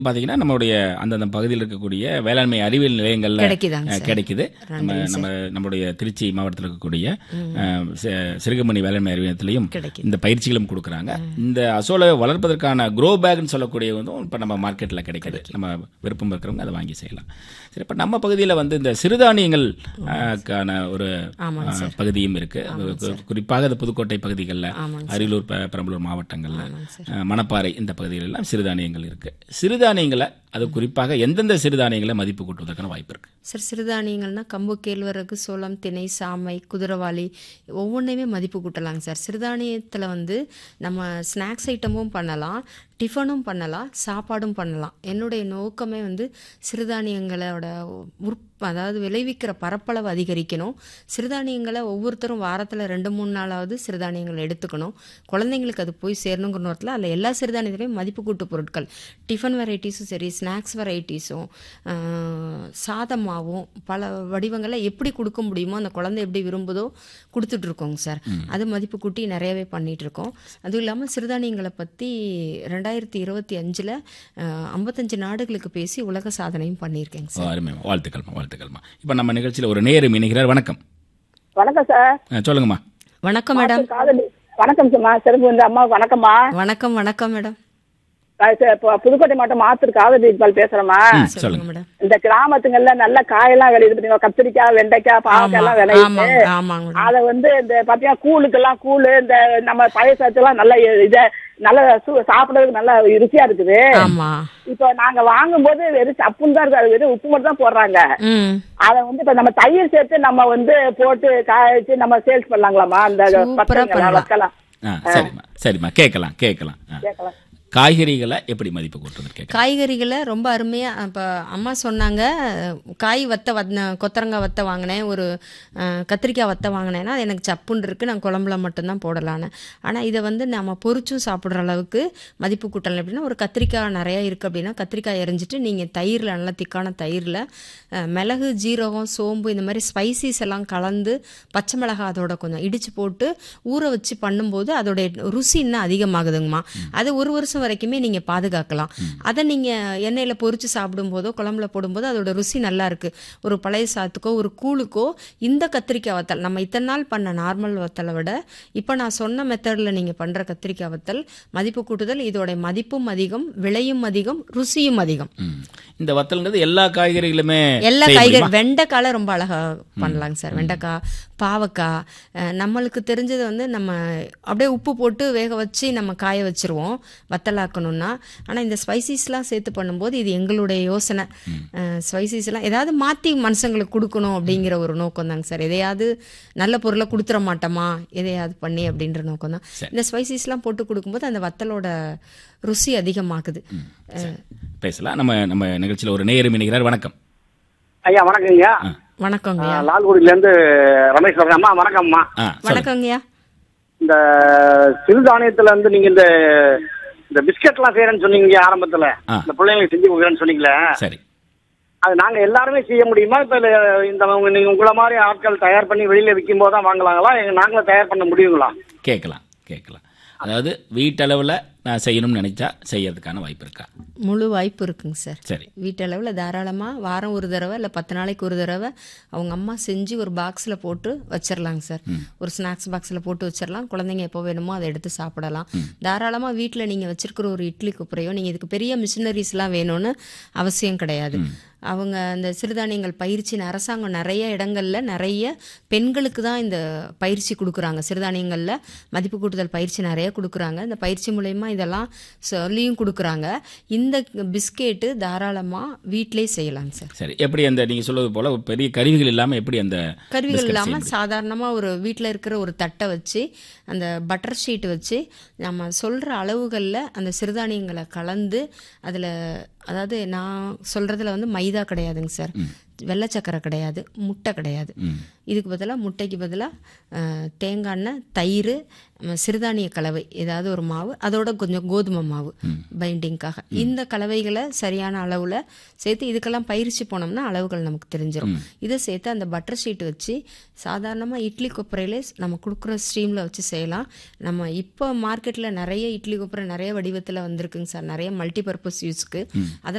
பாத்தீங்கன்னா நம்மளுடைய அந்தந்த பகுதியில் இருக்கக்கூடிய வேளாண்மை அறிவியல் நிலையங்கள்ல கிடைக்குதாங்க அஹ், சார். கிடைக்குது நம்ம நம்ம நம்மளுடைய திருச்சி மாவட்டத்தில் இருக்கக்கூடிய அஹ், சி- சிறுகமணி வேளாண்மை அறிவியலத்திலையும் கிடைக்குது. இந்த பயிற்சிகளும் கொடுக்குறாங்க இந்த அசோலை வளர்ப்பதற்கான க்ரோ பேக்னு சொல்லக்கூடிய வந்து இப்போ நம்ம மார்க்கெட்டில் கிடைக்குது நம்ம விருப்பம் இருக்கிறவங்க அதை வாங்கி செய்யலாம் சரி இப்போ நம்ம பகுதியில் வந்து இந்த சிறுதானியங்கள் அஹ், க்கான ஒரு ஆமாங்க அஹ், பகுதியும் இருக்கு கு- குறிப்பாக இந்த புதுக்கோட்டை பகுதிகளில் ஆமாங்க அரியலூர் பெ- பெரம்பலூர் மாவட்டங்களில் அஹ், மணப்பாறை இந்த பகுதிகள் எல்லாம் சிறுதானியங்கள் இருக்கு சிறுதானியங்களை அது குறிப்பாக எந்தெந்த சிறுதானியங்களை மதிப்பு கூட்டுவதற்கான வாய்ப்பு இருக்கு சார் சிறுதானியங்கள்னா கம்பு கேழ்வரகு சோளம் திணை சாமை குதிரவாளி ஒவ்வொன்றையுமே மதிப்பு கூட்டலாங்க சார் சிறுதானியத்தில் வந்து நம்ம ஸ்நாக்ஸ் ஐட்டமும் பண்ணலாம் டிஃபனும் பண்ணலாம் சாப்பாடும் பண்ணலாம் என்னுடைய நோக்கமே வந்து சிறுதானியங்களோட உற்ப அதாவது விளைவிக்கிற பரப்பளவு அதிகரிக்கணும் சிறுதானியங்களை ஒவ்வொருத்தரும் வாரத்தில் ரெண்டு மூணு நாளாவது சிறுதானியங்கள் எடுத்துக்கணும் குழந்தைங்களுக்கு அது போய் சேரணுங்கிற நேரத்தில் அதில் எல்லா சிறுதானியத்திலையும் மதிப்பு கூட்டு பொருட்கள் டிஃபன் வெரைட்டிஸும் சரி ஸ்நாக்ஸ் வெரைட்டிஸும் சாதமாகவும் பல வடிவங்களை எப்படி கொடுக்க முடியுமோ அந்த குழந்தை எப்படி விரும்புதோ கொடுத்துட்ருக்கோங்க சார் அது மதிப்பு கூட்டி நிறையவே பண்ணிட்டு இருக்கோம் அதுவும் இல்லாமல் சிறுதானியங்களை பற்றி ரெண்டாயிரத்தி இருபத்தி அஞ்சில் ஐம்பத்தஞ்சு நாடுகளுக்கு பேசி உலக சாதனையும் பண்ணியிருக்கேங்க ஓ, சார் அருமைமா வாழ்த்துக்கள்மா வாழ்த்துக்கள்மா இப்போ நம்ம நிகழ்ச்சியில் ஒரு நேரம் இணைகிறார் வணக்கம் வணக்கம் சார் அஹ், சொல்லுங்கம்மா வணக்கம் மேடம் காதலி வணக்கம் சும்மா சிறப்பு வந்து அம்மா வணக்கம்மா வணக்கம் வணக்கம் மேடம் நான் ச- இப்போ புதுக்கோட்டை மாவட்டம் மாத்தூர் காதலி இக்பால் பேசுறேம்மா ம், சொல்லுங்க சொல்லுங்க மேடம் இந்த கிராமத்துங்கள்ல நல்ல காயெல்லாம் விளையுது பாத்தீங்களா கத்திரிக்காய் வெண்டைக்காய் பாவக்காய் எல்லாம் விளையுது ஆமாங்க ஆமாங்க மேடம் அத வந்து இந்த பாத்தீங்கன்னா கூழுக்கெல்லாம் கூழு இந்த நம்ம பழைய சாத்தெல்லாம் நல்ல இத நல்ல சு- சாப்பிடறதுக்கு நல்ல ருசியா இருக்குது ஆமா இப்போ நாங்க வாங்கும்போது வெறும் சப்புன்னு தான் இருக்கு அது வெறும் உப்பு மட்டும் தான் போடுறாங்க ம் அத வந்து இப்ப நம்ம தயிர் சேர்த்து நம்ம வந்து போட்டு காய வச்சு நம்ம சேல்ஸ் பண்ணலாங்களாமா அந்த சூப்பரா பத்திரிக்கை பண்ணலாம். வக்கலாம் ஆ சரிம்மா சரிம்மா கேட்கலாம் கேட்கலாம் ஆ. கேட்கலாம் காய்கறிகளை எப்படி மதிப்பு கூட்டுறது கேட்கலாம் காய்கறிகளை ரொம்ப அருமையாக இப்போ அம்மா சொன்னாங்க காய் வத்த வத்த கொத்தரங்காய் வத்த வாங்கினேன் ஒரு அஹ், கத்திரிக்காய் வத்த வாங்கினேன்னா அது எனக்கு சப்புன்னு இருக்குது நான் குழம்புல மட்டும்தான் போடலான்னு ஆனால் இதை வந்து நம்ம பொரிச்சும் சாப்பிட்ற அளவுக்கு மதிப்பு கூட்டலாம் எப்படின்னா ஒரு கத்திரிக்காய் நிறையா இருக்குது அப்படின்னா கத்திரிக்காய் எரிஞ்சிட்டு நீங்கள் தயிரில் நல்லா திக்கான தயிரில் மிளகு ஜீரகம் சோம்பு இந்த மாதிரி ஸ்பைசிஸ் எல்லாம் கலந்து பச்சை மிளகாய் அதோட கொஞ்சம் இடித்து போட்டு ஊற வச்சு பண்ணும்போது அதோடைய ருசி இன்னும் அதிகமாகுதுங்கம்மா அது ஒரு வருஷம் வரைக்குமே நீங்கள் பாதுகாக்கலாம் அதை நீங்கள் எண்ணெயில் பொரிச்சு சாப்பிடும்போதோ குழம்புல போடும்போது அதோட ருசி நல்லா இருக்கு ஒரு பழைய சாத்துக்கோ ஒரு கூழுக்கோ இந்த கத்திரிக்காய் வத்தல் நம்ம இத்தனை நாள் பண்ண நார்மல் வத்தலை விட இப்போ நான் சொன்ன மெத்தடில் நீங்கள் பண்ணுற கத்திரிக்காய் வத்தல் மதிப்பு கூட்டுதல் இதோட மதிப்பும் அதிகம் விலையும் அதிகம் ருசியும் அதிகம் ம். இந்த வத்தல்ங்கிறது எல்லா காய்கறிகளுமே எல்லா செய்ய காய்கறி முடியுமா? வெண்டைக்கால ரொம்ப அழகா பண்ணலாங்க சார் வெண்டைக்காய் பாவக்காய் அஹ், நம்மளுக்கு தெரிஞ்சது வந்து நம்ம அப்படியே உப்பு போட்டு வேக வச்சு நம்ம காய வச்சிருவோம் வத்தலாக்கணும்னா ஆனால் இந்த ஸ்பைசிஸ்லாம் சேர்த்து பண்ணும்போது இது எங்களுடைய யோசனை ஸ்பைசிஸ்லாம் ஏதாவது மாற்றி மனுஷங்களுக்கு கொடுக்கணும் அப்படிங்கிற ஒரு நோக்கம் தாங்க சார் எதையாவது நல்ல பொருளை கொடுத்துட மாட்டோமா எதையாவது பண்ணி அப்படின்ற நோக்கம் தான் இந்த ஸ்பைசிஸ்லாம் போட்டு கொடுக்கும்போது அந்த வத்தலோட ருசி அதிகமாகுது அஹ், பேசலாம் நம்ம நம்ம நிகழ்ச்சியில் ஒரு நேரம் இணைகிறார் வணக்கம் ஐயா வணக்கங்கய்யா வணக்கங்க ஆ, லால்குடியில இருந்து ரமேஷ் சொல்றேன் அம்மா வணக்கம்மா ஆ சொல்லுங்க வணக்கங்கய்யா இந்த சிறுதானியத்துல வந்து நீங்க இந்த இந்த பிஸ்கட் எல்லாம் செய்யறேன்னு சொன்னீங்க ஆரம்பத்துல ஆ. இந்த பிள்ளைங்களுக்கு செஞ்சு கொடுக்குறேன்னு சொன்னீங்களே சரி அது நாங்க எல்லாருமே செய்ய முடியுமா இப்ப இல்ல இந்த உங்க- நீங்க உங்களை மாதிரி ஆட்கள் தயார் பண்ணி வெளியில விற்கும் போது தான் வாங்கலாங்களா எங்க நாங்களும் தயார் பண்ண முடியுங்களா கேட்கலாம் கேட்கலாம் அதாவது வீட்டளவில் நான் செய்யணும்னு நினைச்சா செய்யறதுக்கான வாய்ப்பு இருக்கா முழு வாய்ப்பு இருக்குங்க சார் சரி வீட்டளவில் தாராளமாக வாரம் ஒரு தடவை இல்லை பத்து நாளைக்கு ஒரு தடவை அவங்க அம்மா செஞ்சு ஒரு பாக்ஸில் போட்டு வச்சிடலாங்க சார் ஒரு ஸ்நாக்ஸ் பாக்ஸில் போட்டு வச்சிடலாம் குழந்தைங்க எப்போ வேணுமோ அதை எடுத்து சாப்பிடலாம் தாராளமாக வீட்டில் நீங்கள் வச்சிருக்கிற ஒரு இட்லி குப்பரையோ நீங்கள் இதுக்கு பெரிய மிஷினரிஸ்லாம் வேணும்னு அவசியம் கிடையாது அவங்க அந்த சிறுதானியங்கள் பயிற்சின்னு அரசாங்கம் நிறைய இடங்கள்ல நிறைய பெண்களுக்கு தான் இந்த பயிற்சி கொடுக்குறாங்க சிறுதானியங்களில் மதிப்பு கூட்டுதல் பயிற்சி நிறைய கொடுக்குறாங்க இந்த பயிற்சி மூலயமா இதெல்லாம் சொல்லியும் கொடுக்குறாங்க இந்த பிஸ்கெட்டு தாராளமாக வீட்டிலே செய்யலாங்க சார் சரி எப்படி அந்த நீங்க சொல்வது போல ஒரு பெரிய கருவிகள் இல்லாம எப்படி அந்த கருவிகள் biscuit செய்ய இல்லாமல் முடியும்? சாதாரணமாக ஒரு வீட்டில் இருக்கிற ஒரு தட்டை வச்சு அந்த பட்டர் ஷீட் வச்சு நம்ம சொல்கிற அளவுகளில் அந்த சிறுதானியங்களை கலந்து அதில் அதாவது நான் சொல்கிறதுல வந்து மைதா கிடையாதுங்க சார் வெள்ளை சக்கரை கிடையாது முட்டை கிடையாது ம். இதுக்கு பதிலாக முட்டைக்கு பதிலாக தேங்காய் எண்ணெய் தயிர் ம, சிறுதானிய கலவை ஏதாவது ஒரு மாவு அதோட கொஞ்சம் கோதுமை மாவு பைண்டிங்காக இந்த கலவைகளை சரியான அளவில் சேர்த்து இதுக்கெல்லாம் பயிற்சி போனோம்னா அளவுகள் நமக்கு தெரிஞ்சிடும் இதை சேர்த்து அந்த பட்டர் ஷீட் வச்சு சாதாரணமாக இட்லி கொப்பரையிலே நம்ம கொடுக்குற ஸ்ட்ரீமில் வச்சு செய்யலாம் நம்ம இப்போ மார்க்கெட்டில் நிறைய இட்லி கொப்பரை நிறைய வடிவத்தில் வந்திருக்குங்க சார் நிறைய மல்டி பர்பஸ் யூஸ்க்கு அதெல்லாம்